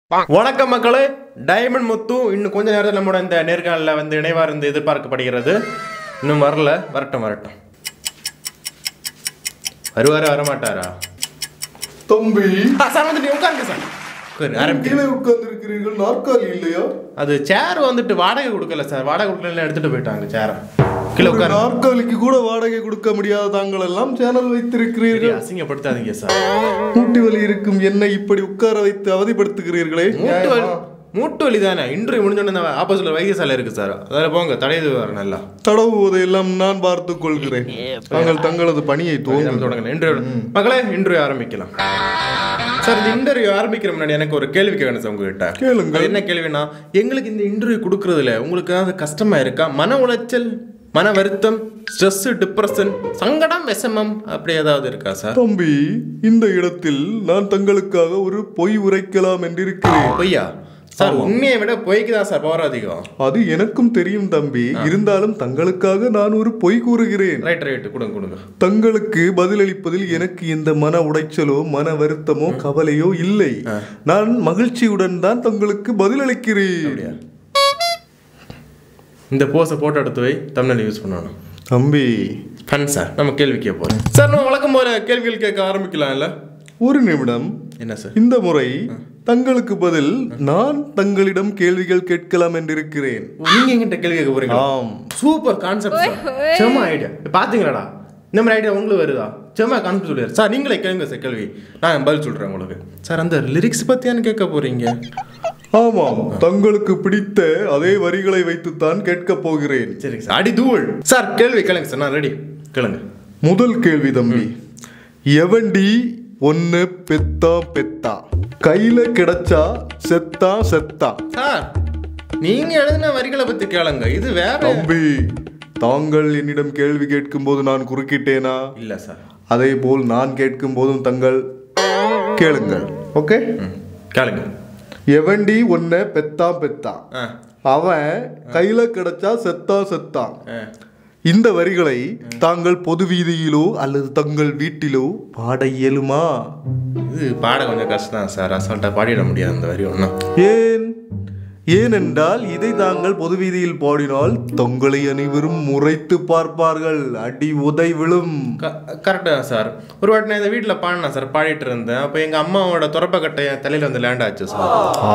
வணக்கம் மக்களே டைமண்ட் முத்து இன்னும் கொஞ்ச நேரத்தில் நம்மளோட இந்த நேர்காணலில் வந்து இணைவா இருந்து எதிர்பார்க்கப்படுகிறது இன்னும் வரல வரட்டும் வரட்டும் வருவாரா வரமாட்டாரா தம்பி ஆ, சார் வந்து நீ உட்காருங்க சார் உட்காரு, ஆரம்பிக்கிறேன். கீழே உட்கார்ந்திருக்கிறீர்கள் நாற்காலி இல்லையா அது சேர் வந்துட்டு வாடகை கொடுக்கல சார் வாடகை கொடுக்கல எடுத்துட்டு போயிட்டாங்க சேரை கீழே ஒரு உட்காரு நாற்காலிக்கு கூட வாடகை கொடுக்க முடியாத தாங்கள் எல்லாம் சேனல் வைத்திருக்கிறீர்கள் அசிங்கப்படுத்தாதீங்க சார் மூட்டி வலி இருக்கும் என்னை இப்படி உட்கார வைத்து அவதிப்படுத்துகிறீர்களே மூட்டு வலி மூட்டு வலி தானே இன்டர்வியூ முடிஞ்சோடனே ஆப்போசிட்ல வைத்தியசாலை இருக்கு சார் அதில் போங்க தடையுது வர நல்லா தடவுவதை எல்லாம் நான் பார்த்துக் கொள்கிறேன் தாங்கள் தங்களது பணியை நம்ம துவங்க தொடங்கலாம் இன்டர்வியூ மக்களே இன்டர்வியூ ஆரம்பிக்கலாம் சார் இந்த இன்டர்வியூ ஆரம்பிக்கிற முன்னாடி எனக்கு ஒரு கேள்வி கேட்கணும் சார் உங்ககிட்ட கேளுங்க. அது என்ன கேள்வினா எங்களுக்கு இந்த இன்டர்வியூ கொடுக்கறதுல உங்களுக்கு ஏதாவது கஷ்டமா இருக்கா மன உளைச்சல் மன வருத்தம் ஸ்ட்ரெஸ் டிப்ரெஷன் சங்கடம் விஷமம் அப்படி ஏதாவது இருக்கா சார் தம்பி இந்த இடத்தில் நான் தங்களுக்காக ஒரு பொய் உரைக்கலாம் என்றிருக்கிறேன் பொய்யா சார் உண்மையை விட பொய்க்கு தான் சார் பவர் அதிகம் அது எனக்கும் தெரியும் தம்பி இருந்தாலும் தங்களுக்காக நான் ஒரு பொய் கூறுகிறேன் ரைட் ரைட் கொடுங்க கொடுங்க தங்களுக்கு பதிலளிப்பதில் எனக்கு எந்த மன உடைச்சலோ மன வருத்தமோ கவலையோ இல்லை நான் மகிழ்ச்சியுடன் தான் தங்களுக்கு பதிலளிக்கிறேன் இந்த போஸை போட்டோ எடுத்து வை தமிழில் யூஸ் பண்ணணும் தம்பி ஃபன் சார் நம்ம கேள்வி கேட்க போறோம் சார் நம்ம வழக்கம் போல கேள்விகள் கேட்க ஆரம்பிக்கலாம் இல்ல ஒரு நிமிடம் என்ன சார் இந்த முறை தங்களுக்கு பதில் நான் தங்களிடம் கேள்விகள் கேட்கலாம் என்றிருக்கிறேன் நீங்க எங்கிட்ட கேள்வி கேட்க போறீங்க ஆம் சூப்பர் கான்செப்ட் சார் செம்ம ஐடியா பாத்தீங்களாடா இந்த மாதிரி ஐடியா உங்களுக்கு வருதா செம்ம கான்செப்ட் சொல்லியாரு சார் நீங்களே கேளுங்க சார் கேள்வி நான் பதில் சொல்றேன் உங்களுக்கு சார் அந்த லிரிக்ஸ் பத்தியான்னு கேட்க போறீங்க ஆமாம் தங்களுக்கு பிடித்த அதே வரிகளை வைத்துத்தான் கேட்கப் போகிறேன் சரிங்க சார் அடி தூள் சார் கேள்வி கேளுங்க சார் நான் ரெடி கேளுங்க முதல் கேள்வி தம்பி எவண்டி ஒன்னு பெத்தா பெத்தா கையில கிடைச்சா செத்தா செத்தா சார் நீங்க எழுதின வரிகளை பத்தி கேளுங்க இது வேற தம்பி தாங்கள் என்னிடம் கேள்வி கேட்கும் போது நான் குறுக்கிட்டேனா இல்ல சார் அதே போல் நான் கேட்கும் போதும் தங்கள் கேளுங்கள் ஓகே ம், கேளுங்க எவண்டி ஒன்ன பெத்தா பெத்தா ஆ அவன் கையில கிடைச்சா செத்தா செத்தா ஆ. இந்த வரிகளை தாங்கள் பொது வீதியிலோ அல்லது தங்கள் வீட்டிலோ பாட இயலுமா இது பாட கொஞ்சம் கஷ்டம் சார் அசால்ட்டா பாடிட முடியாது அந்த வரி ஒன்றும் ஏன் ஏனென்றால் இதை தாங்கள் பொது வீதியில் பாடினால் தொங்கலை அனைவரும் முறைத்து பார்ப்பார்கள் அடி உதை விழும் கரெக்டாக தான் சார் ஒரு வாட்டி நான் இந்த வீட்டில் பாடினேன் சார் பாடிட்டு இருந்தேன் அப்போ எங்கள் அம்மாவோட துறப்பக்கட்டை என் தலையில் வந்து லேண்ட் ஆச்சு சார்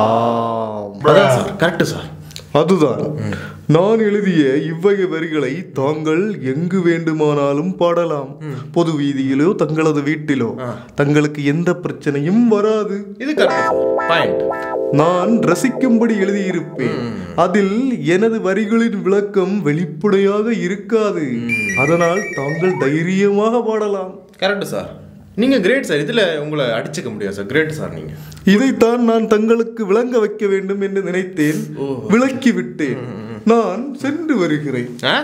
ஆம். அதான் சார் கரெக்டு சார் அதுதான் நான் எழுதிய இவ்வகை வரிகளை தாங்கள் எங்கு வேண்டுமானாலும் பாடலாம் பொது வீதியிலோ தங்களது வீட்டிலோ தங்களுக்கு எந்த பிரச்சனையும் வராது இது கரெக்ட் பாயிண்ட் நான் ரசிக்கும்படி எழுதியிருப்பேன் அதில் எனது வரிகளின் விளக்கம் வெளிப்படையாக இருக்காது அதனால் தாங்கள் தைரியமாக பாடலாம் கரெக்டு சார் நீங்கள் கிரேட் சார் இதில் உங்களை அடிச்சுக்க முடியாது சார் கிரேட் சார் நீங்கள் இதைத்தான் நான் தங்களுக்கு விளங்க வைக்க வேண்டும் என்று நினைத்தேன் விளக்கி விட்டேன் நான் சென்று வருகிறேன் ஆ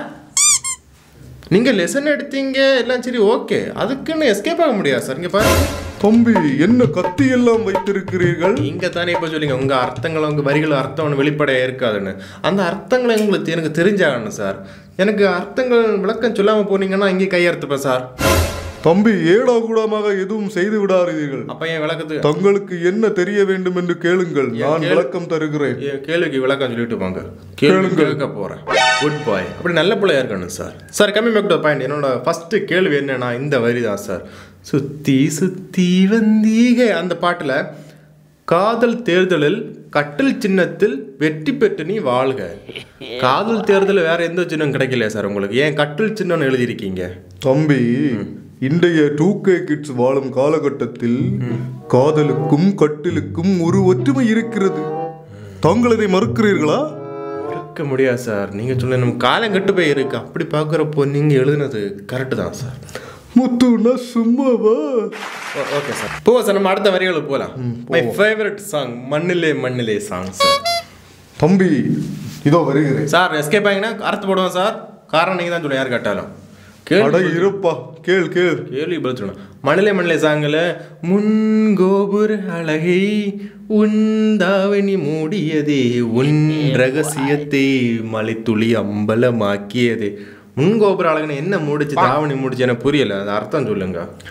நீங்கள் லெசன் எடுத்தீங்க எல்லாம் சரி ஓகே அதுக்குன்னு எஸ்கேப் ஆக முடியாது சார் இங்கே பாருங்க தம்பி என்ன கத்தி எல்லாம் வைத்திருக்கிறீர்கள் நீங்க தானே இப்போ சொல்லிங்க உங்க அர்த்தங்கள் உங்க வரிகள் அர்த்தம் ஒன்று வெளிப்படையா இருக்காதுன்னு அந்த அர்த்தங்களை உங்களுக்கு எனக்கு தெரிஞ்சாகணும் சார் எனக்கு அர்த்தங்கள் விளக்கம் சொல்லாம போனீங்கன்னா இங்கே கையெழுத்துப்பேன் சார் தம்பி ஏடா கூடமாக எதுவும் செய்து விடாதீர்கள் அப்ப என் விளக்கத்துக்கு தங்களுக்கு என்ன தெரிய வேண்டும் என்று கேளுங்கள் நான் விளக்கம் தருகிறேன் என் கேள்விக்கு விளக்கம் சொல்லிட்டு போங்க கேள்வி கேட்க போறேன் குட் பாய் அப்படி நல்ல பிள்ளையா இருக்கணும் sir sir coming back to point என்னோட ஃபர்ஸ்ட் கேள்வி என்னன்னா இந்த வரி தான் சார் சுத்தி சுத்தி வந்தீக அந்த பாட்டுல காதல் தேர்தலில் கட்டில் சின்னத்தில் வெற்றி பெற்று நீ வாழ்க காதல் தேர்தல் வேற எந்த சின்னம் கிடைக்கலையா சார் உங்களுக்கு ஏன் கட்டில் சின்னம்னு எழுதியிருக்கீங்க தம்பி இன்றைய டூ கே கிட்ஸ் வாழும் காலகட்டத்தில் காதலுக்கும் கட்டிலுக்கும் ஒரு ஒற்றுமை இருக்கிறது தாங்கள் இதை மறுக்கிறீர்களா இருக்க முடியாது சார் நீங்க சொன்ன நம்ம காலம் கெட்டு போய் இருக்கு அப்படி பார்க்குறப்போ நீங்க எழுதுனது கரெக்டு தான் சார் முத்துனா சும்மாவா ஓகே சார் போ சார் நம்ம அடுத்த வரிகளுக்கு போகலாம் மை ஃபேவரட் சாங் மண்ணிலே மண்ணிலே சாங் சார் தம்பி இதோ வருகிறேன் சார் எஸ்கேப் ஆகிங்கன்னா அர்த்தம் போடுவோம் சார் காரணம் நீங்கள் தான் சொல்லுங்க யார் கேட்டாலும் அட கேள்வி இருப்பா கேள் கேள் கேள்வி பதில் சொல்லணும் மண்ணிலே மண்ணிலே சாங்கில் முன் கோபுர அழகை உன் தாவணி மூடியதே உன் ரகசியத்தை மலைத்துளி அம்பலமாக்கியதே முன் கோபுர அழகுன்னு என்ன மூடிச்சு தாவணி மூடிச்சு எனக்கு புரியல அது அர்த்தம் சொல்லுங்க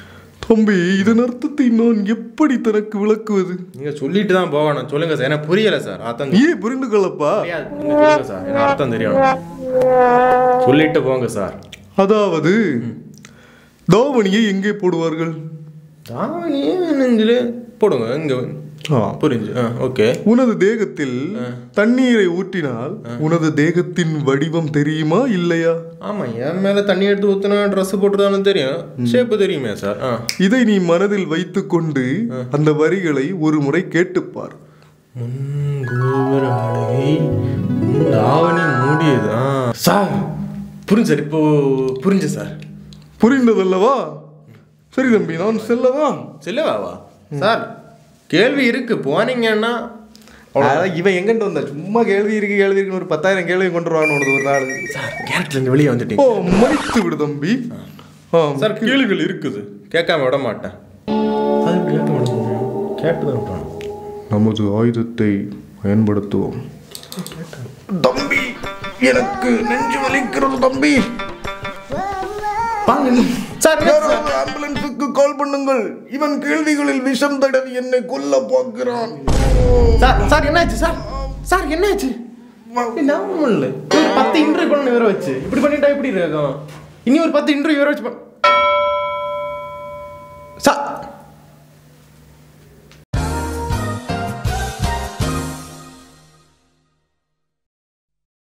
தம்பி இதன் அர்த்தத்தை நான் எப்படி தனக்கு விளக்குவது நீங்க சொல்லிட்டு தான் போகணும் சொல்லுங்க சார் எனக்கு புரியல சார் அர்த்தம் நீயே புரிந்து கொள்ளப்பா தெரியாது. நீங்க சொல்லுங்க சார் எனக்கு அர்த்தம் தெரியணும் சொல்லிட்டு போங்க சார் அதாவது தாவணியை எங்கே போடுவார்கள் தாவணியே நெஞ்சில போடுங்க இங்க ஆ. புரிஞ்சு ஆ ஓகே உனது தேகத்தில் தண்ணீரை ஊற்றினால் உனது தேகத்தின் வடிவம் தெரியுமா இல்லையா ஆமா என் மேல தண்ணி எடுத்து ஊத்துனா ட்ரெஸ் போட்டுதானு தெரியும் ஷேப்பு தெரியுமே சார் ஆ இதை நீ மனதில் வைத்துக்கொண்டு அந்த வரிகளை ஒரு முறை கேட்டுப்பார் முன் கோபுர அழகை முன் தாவணி மூடியது ஆ சார் புரிஞ்சு சார் இப்போ புரிஞ்சு சார் புரிந்ததல்லவா சரி தம்பி நான் செல்லவா செல்லவாவா சார் கேள்வி இருக்கு போனீங்கன்னா அதான் இவன் எங்கிட்ட வந்தா சும்மா கேள்வி இருக்கு கேள்வி இருக்குன்னு ஒரு பத்தாயிரம் கேள்வி கொண்டு வருவான்னு ஒரு நாள் சார் கேரட்ல இருந்து வெளியே வந்துட்டீங்க ஓ மறித்து விடு தம்பி ஆ சார் கேள்விகள் இருக்குது கேட்காம விட மாட்டேன் அது எப்படி கேட்க விட முடியும் கேட்டு தான் விடணும் நமது ஆயுதத்தை பயன்படுத்துவோம் தம்பி எனக்கு நெஞ்சு வலிக்கிறது தம்பி சார் யாராவது ஆம்புலன்ஸுக்கு கால் பண்ணுங்கள் இவன் கேள்விகளில் விஷம் தடவி என்னை கொல்ல பார்க்கிறான் சார் சார் என்னாச்சு சார் சார் என்னாச்சு நார்மல் ஒரு பத்து இன்டர்வியூ பண்ண வேற வச்சு இப்படி பண்ணிட்டா எப்படி இருக்கும் இனி ஒரு பத்து இன்டர்வியூ வேற வச்சு பண்-